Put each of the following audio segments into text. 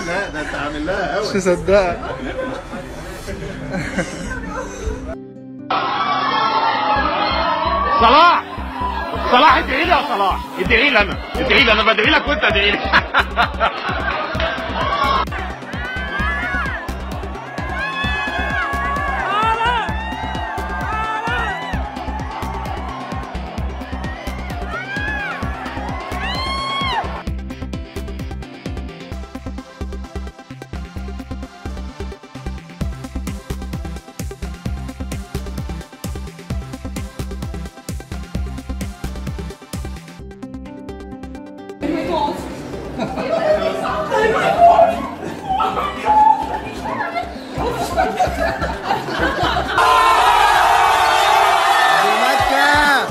لا ده انت عامل لها مش قوي مصدقك صلاح صلاح ادعي لي يا صلاح ادعي لي انا ادعي لي انا بدعي لك وانت ادعي لي مكة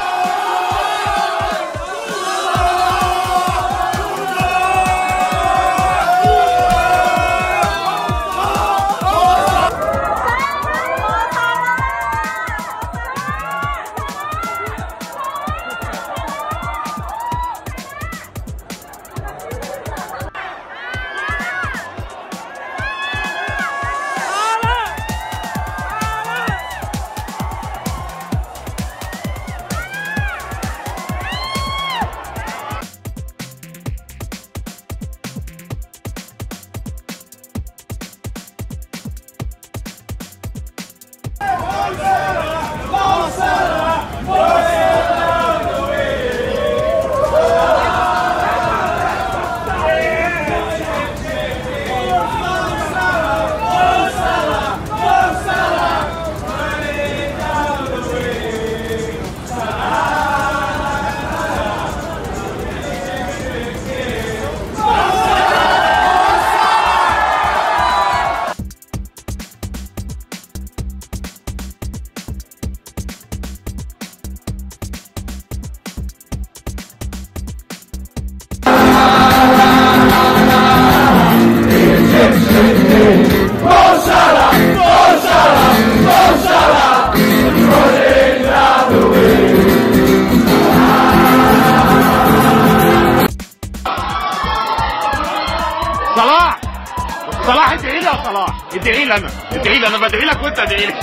صلاح صلاح ادعي لي يا صلاح ادعي لي انا ادعي لي انا بدعي لك وانت ادعي لي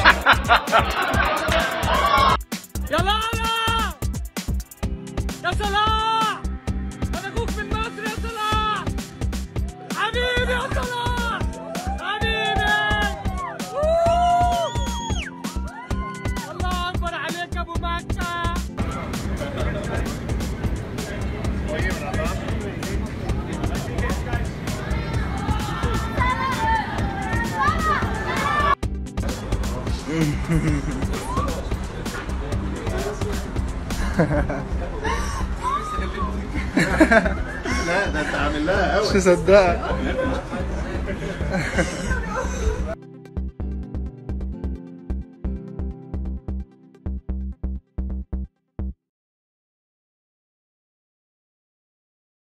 يا لالا يا صلاح انا اخوك من مصر يا صلاح حبيبي يا صلاح حبيبي أوه. الله اكبر عليك يا ابو مكه لا ده انت عامل لها مش قوي مصدقك